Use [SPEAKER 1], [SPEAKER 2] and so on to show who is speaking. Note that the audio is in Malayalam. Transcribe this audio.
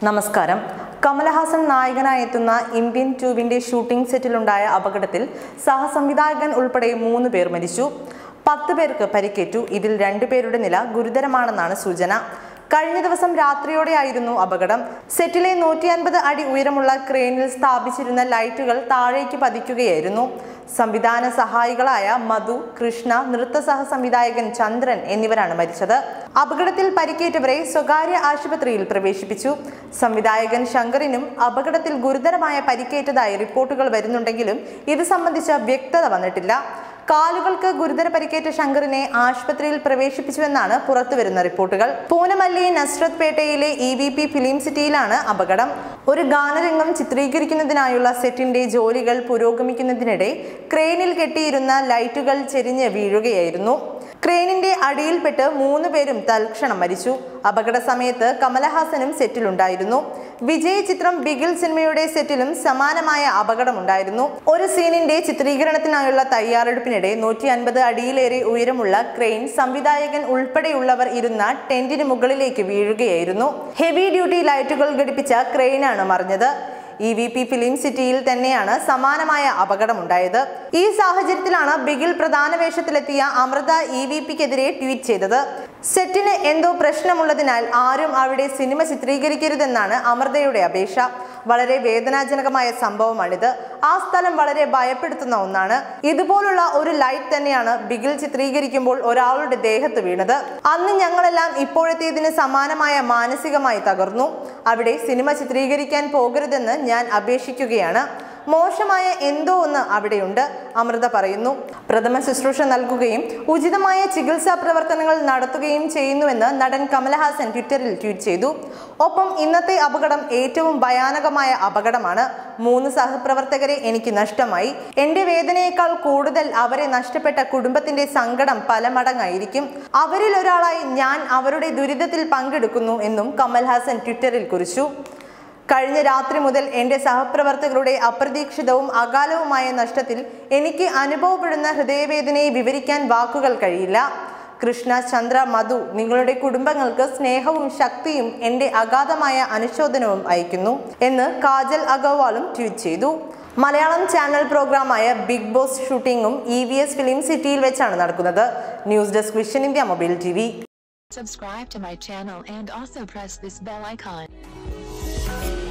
[SPEAKER 1] നമസ്കാരം കമലഹാസൻ നായകനായി എത്തുന്ന ഇന്ത്യൻ ട്യൂബിന്റെ ഷൂട്ടിംഗ് സെറ്റിലുണ്ടായ അപകടത്തിൽ സഹസംവിധായകൻ ഉൾപ്പെടെ മൂന്ന് പേർ മരിച്ചു പത്ത് പേർക്ക് പരിക്കേറ്റു ഇതിൽ രണ്ടുപേരുടെ നില ഗുരുതരമാണെന്നാണ് സൂചന കഴിഞ്ഞ ദിവസം രാത്രിയോടെയായിരുന്നു അപകടം സെറ്റിലെ നൂറ്റി അൻപത് അടി ഉയരമുള്ള ക്രെയിനിൽ സ്ഥാപിച്ചിരുന്ന ലൈറ്റുകൾ താഴേക്ക് പതിക്കുകയായിരുന്നു സംവിധാന സഹായികളായ മധു കൃഷ്ണ നൃത്ത സഹ സംവിധായകൻ ചന്ദ്രൻ എന്നിവരാണ് മരിച്ചത് അപകടത്തിൽ പരിക്കേറ്റവരെ സ്വകാര്യ ആശുപത്രിയിൽ പ്രവേശിപ്പിച്ചു സംവിധായകൻ ശങ്കറിനും അപകടത്തിൽ ഗുരുതരമായ പരിക്കേറ്റതായി റിപ്പോർട്ടുകൾ വരുന്നുണ്ടെങ്കിലും ഇത് സംബന്ധിച്ച വ്യക്തത വന്നിട്ടില്ല കാലുകൾക്ക് ഗുരുതര പരിക്കേറ്റ ശങ്കറിനെ ആശുപത്രിയിൽ പ്രവേശിപ്പിച്ചുവെന്നാണ് പുറത്തുവരുന്ന റിപ്പോർട്ടുകൾ പൂനമല്ലി നസ്രത് പേട്ടയിലെ ഇ വി പി ഫിലിം സിറ്റിയിലാണ് അപകടം ഒരു ഗാനരംഗം ചിത്രീകരിക്കുന്നതിനായുള്ള സെറ്റിന്റെ ജോലികൾ പുരോഗമിക്കുന്നതിനിടെ ക്രെയിനിൽ കെട്ടിയിരുന്ന ലൈറ്റുകൾ ചെരിഞ്ഞ് വീഴുകയായിരുന്നു ക്രെയിനിന്റെ അടിയിൽപ്പെട്ട് മൂന്ന് പേരും തൽക്ഷണം മരിച്ചു അപകട സമയത്ത് കമലഹാസനും സെറ്റിലുണ്ടായിരുന്നു വിജയ് ചിത്രം ബിഗിൽ സിനിമയുടെ സെറ്റിലും സമാനമായ അപകടമുണ്ടായിരുന്നു ഒരു സീനിന്റെ ചിത്രീകരണത്തിനായുള്ള തയ്യാറെടുപ്പിനിടെ നൂറ്റി അൻപത് അടിയിലേറെ ഉയരമുള്ള ക്രെയിൻ സംവിധായകൻ ഉൾപ്പെടെയുള്ളവർ ഇരുന്ന ടെന്റിന് മുകളിലേക്ക് വീഴുകയായിരുന്നു ഹെവി ഡ്യൂട്ടി ലൈറ്റുകൾ ഘടിപ്പിച്ച ക്രെയിനാണ് മറിഞ്ഞത് ഇ വി പി ഫിലിം സിറ്റിയിൽ തന്നെയാണ് സമാനമായ അപകടമുണ്ടായത് ഈ സാഹചര്യത്തിലാണ് ബിഗിൽ പ്രധാന വേഷത്തിലെത്തിയ അമൃത ഇ വി പിക്കെതിരെ ട്വീറ്റ് ചെയ്തത് സെറ്റിന് എന്തോ പ്രശ്നമുള്ളതിനാൽ ആരും അവിടെ സിനിമ ചിത്രീകരിക്കരുതെന്നാണ് അമൃതയുടെ അപേക്ഷ വളരെ വേദനാജനകമായ സംഭവമാണിത് ആ സ്ഥലം വളരെ ഭയപ്പെടുത്തുന്ന ഒന്നാണ് ഇതുപോലുള്ള ഒരു ലൈറ്റ് തന്നെയാണ് ബിഗിൽ ചിത്രീകരിക്കുമ്പോൾ ഒരാളുടെ ദേഹത്ത് വീണത് അന്ന് ഞങ്ങളെല്ലാം ഇപ്പോഴത്തേതിന് സമാനമായ മാനസികമായി തകർന്നു അവിടെ സിനിമ ചിത്രീകരിക്കാൻ പോകരുതെന്ന് ഞാൻ അപേക്ഷിക്കുകയാണ് മോശമായ എന്തോ ഒന്ന് അവിടെയുണ്ട് അമൃത പറയുന്നു പ്രഥമ ശുശ്രൂഷ നൽകുകയും ഉചിതമായ ചികിത്സാ പ്രവർത്തനങ്ങൾ നടത്തുകയും ചെയ്യുന്നുവെന്ന് നടൻ കമലഹാസൻ ട്വിറ്ററിൽ ട്വീറ്റ് ചെയ്തു ഒപ്പം ഇന്നത്തെ അപകടം ഏറ്റവും ഭയാനകമായ അപകടമാണ് മൂന്ന് സഹപ്രവർത്തകരെ എനിക്ക് നഷ്ടമായി എന്റെ വേദനയേക്കാൾ കൂടുതൽ അവരെ നഷ്ടപ്പെട്ട കുടുംബത്തിന്റെ സങ്കടം പല മടങ്ങായിരിക്കും അവരിൽ ഒരാളായി ഞാൻ അവരുടെ ദുരിതത്തിൽ പങ്കെടുക്കുന്നു എന്നും കമൽഹാസൻ ട്വിറ്ററിൽ കുറിച്ചു കഴിഞ്ഞ രാത്രി മുതൽ എൻ്റെ സഹപ്രവർത്തകരുടെ അപ്രതീക്ഷിതവും അകാലവുമായ നഷ്ടത്തിൽ എനിക്ക് അനുഭവപ്പെടുന്ന ഹൃദയവേദനയെ വിവരിക്കാൻ വാക്കുകൾ കഴിയില്ല കൃഷ്ണ ചന്ദ്ര മധു നിങ്ങളുടെ കുടുംബങ്ങൾക്ക് സ്നേഹവും ശക്തിയും എൻ്റെ അഗാധമായ അനുശോചനവും അയക്കുന്നു എന്ന് കാജൽ അഗർവാളും ട്വീറ്റ് ചെയ്തു മലയാളം ചാനൽ പ്രോഗ്രാമായ ബിഗ് ബോസ് ഷൂട്ടിംഗും ഇ വി എസ് ഫിലിം സിറ്റിയിൽ വെച്ചാണ് നടക്കുന്നത് news desk vision India mobile TV വി
[SPEAKER 2] Subscribe to my channel and also press this bell icon.